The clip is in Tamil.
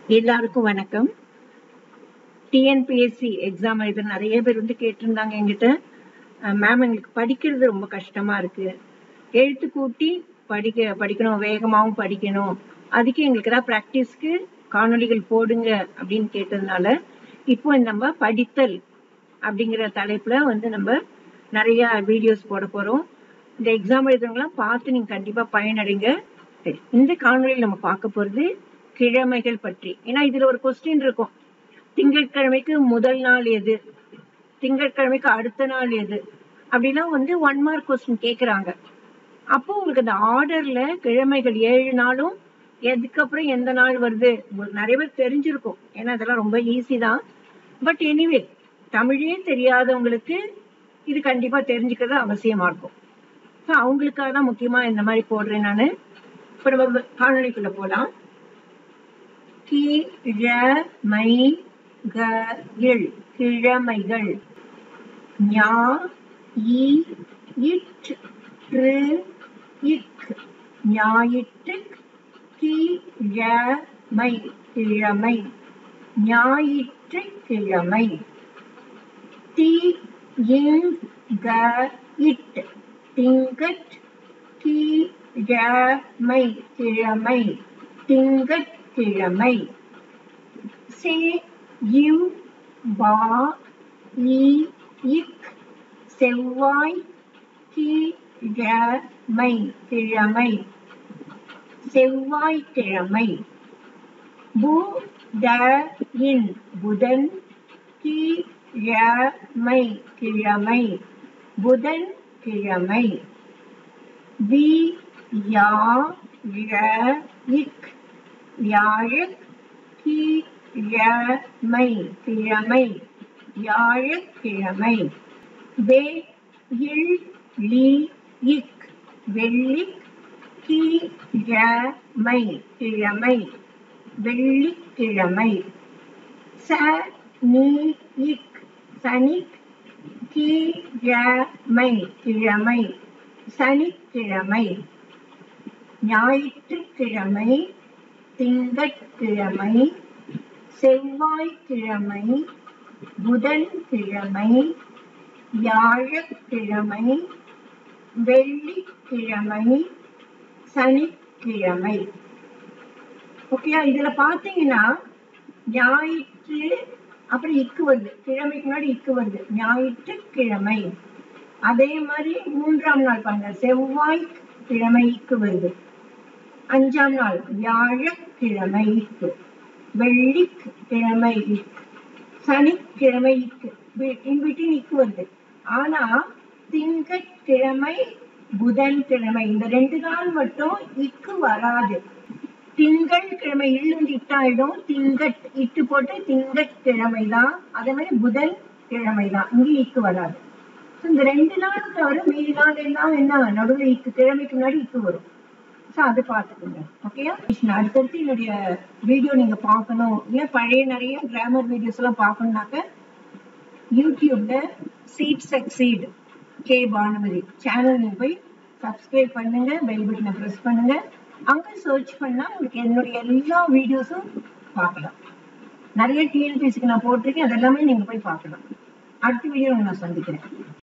எல்லாருக்கும் வணக்கம் டிஎன்பிஎஸ்சி எக்ஸாம் எழுத நிறைய பேர் வந்து கேட்டிருந்தாங்க என்கிட்ட மேம் எங்களுக்கு படிக்கிறது ரொம்ப கஷ்டமா இருக்கு எழுத்து கூட்டி படிக்க படிக்கணும் வேகமாகவும் படிக்கணும் அதுக்கு எங்களுக்கு ஏதாவது ப்ராக்டிஸ்க்கு காணொளிகள் போடுங்க அப்படின்னு கேட்டதுனால இப்போ நம்ம படித்தல் அப்படிங்கிற தலைப்புல வந்து நம்ம நிறைய வீடியோஸ் போட போறோம் இந்த எக்ஸாம் எழுதுறவங்களாம் பார்த்து நீங்க கண்டிப்பா பயனடைங்க சரி இந்த காணொலியில் நம்ம பார்க்க போறது கிழமைகள் பற்றி ஏன்னா இதுல ஒரு கொஸ்டின் இருக்கும் திங்கட்கிழமைக்கு முதல் நாள் எது திங்கட்கிழமைக்கு அடுத்த நாள் எது அப்படிலாம் வந்து ஒன் மார்க் கொஸ்டின் கேக்குறாங்க அப்போ உங்களுக்கு அந்த ஆர்டர்ல கிழமைகள் ஏழு நாளும் எதுக்கப்புறம் எந்த நாள் வருது உங்களுக்கு நிறைய பேர் தெரிஞ்சிருக்கும் ஏன்னா இதெல்லாம் ரொம்ப ஈஸி தான் பட் எனிவே தமிழே தெரியாதவங்களுக்கு இது கண்டிப்பா தெரிஞ்சுக்கிறது அவசியமா இருக்கும் ஸோ அவங்களுக்காக தான் முக்கியமா இந்த மாதிரி போடுறேன் நான் இப்போ நம்ம காணொலிக்குள்ள போலாம் கிழமைகள் கிழமைகள் ஞா இ இட் று இக் ஞாயிற்று கிழமை கிழமை ஞாயிற்று கிழமை தி இங் க இட் திங்கட் கிழமை கிழமை திங்கட்கிழமை சே இவ் வா இ இக் செவ்வாய் கிழமை கிழமை செவ்வாய்க்கிழமை பு த இன் புதன் கிழமை கிழமை புதன் கிழமை வி யா இக் வியாழக் கிழமை கிழமை வியாழக்கிழமை வே இல் லி இக் வெள்ளி கிழமை கிழமை வெள்ளிக்கிழமை ச நீ இக் சனி கிழமை கிழமை சனிக்கிழமை ஞாயிற்றுக்கிழமை திங்கட்கிழமை செவ்வாய்க்கிழமை புதன்கிழமை வியாழக்கிழமை வெள்ளிக்கிழமை சனிக்கிழமை ஓகேயா இதுல பாத்தீங்கன்னா ஞாயிற்று அப்புறம் இக்கு வருது கிழமைக்கு முன்னாடி இக்கு வருது ஞாயிற்றுக்கிழமை அதே மாதிரி மூன்றாம் நாள் பாருங்க செவ்வாய் கிழமைக்கு வருது அஞ்சாம் நாள் வியாழக்கிழமைக்கு வெள்ளிக்கிழமைக்கு சனிக்கிழமைக்கு இன்பிட்டின் இக்கு வருது ஆனா திங்கட்கிழமை புதன்கிழமை இந்த ரெண்டு நாள் மட்டும் இக்கு வராது திங்கள் கிழமை இள்ளுந்து இட்டாயிடும் திங்கட் இட்டு போட்டு திங்கட்கிழமை தான் அதே மாதிரி புதன் கிழமை தான் இங்கே இக்கு வராது இந்த ரெண்டு நாள் தவிர மீதி நாள் எல்லாம் என்ன நடுவில் இக்கு கிழமைக்கு முன்னாடி இக்கு வரும் ஸோ அது பார்த்துக்கோங்க ஓகேயா அடுத்தடுத்து என்னுடைய வீடியோ நீங்க பார்க்கணும் இல்லை பழைய நிறைய கிராமர் வீடியோஸ் எல்லாம் பார்க்கணும்னாக்க யூடியூப்ல சீட் சக்சீட் கே பானுமதி சேனல் நீங்க போய் சப்ஸ்கிரைப் பண்ணுங்க பெல் பட்டனை ப்ரெஸ் பண்ணுங்க அங்க சர்ச் பண்ணா உங்களுக்கு என்னுடைய எல்லா வீடியோஸும் பார்க்கலாம் நிறைய டிஎன்பிஎஸ்சிக்கு நான் போட்டிருக்கேன் அதெல்லாமே நீங்க போய் பார்க்கலாம் அடுத்த வீடியோ நான் சந்திக்கிறேன்